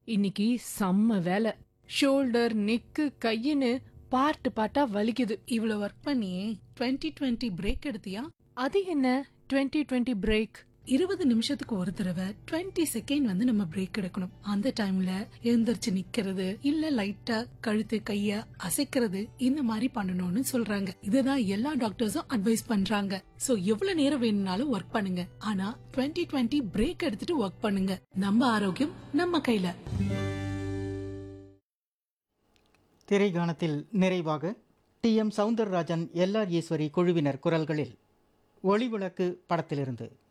இன்னைக்கு செம்ம வேலை ஷோல்டர் நெக்கு கையின்னு பார்ட்டு பார்ட்டா வலிக்குது இவ்வளவு ஒர்க் பண்ணி டுவெண்ட்டி டுவெண்ட்டி பிரேக் எடுத்தியா அது என்ன 2020 டுவெண்ட்டி பிரேக் இருபது நிமிஷத்துக்கு ஒரு தடவை டுவெண்ட்டி செகண்ட் வந்து நம்ம பிரேக் எடுக்கணும் அந்த டைம்ல எழுந்திருச்சு நிக்கிறது இல்ல லைட்டா கழுத்து கைய அசைக்கிறது இந்த மாதிரி பண்ணணும்னு சொல்றாங்க இதுதான் எல்லா டாக்டர்ஸும் அட்வைஸ் பண்றாங்க சோ எவ்வளவு நேரம் வேணும்னாலும் ஒர்க் பண்ணுங்க ஆனா டுவெண்ட்டி டுவெண்ட்டி பிரேக் எடுத்துட்டு ஒர்க் பண்ணுங்க நம்ம ஆரோக்கியம் நம்ம கையில திரைகானத்தில் நிறைவாக T M Soundararajan LR Eswari குழுவினர் குரல்களில் ஒளிவிளக்கு படத்திலிருந்து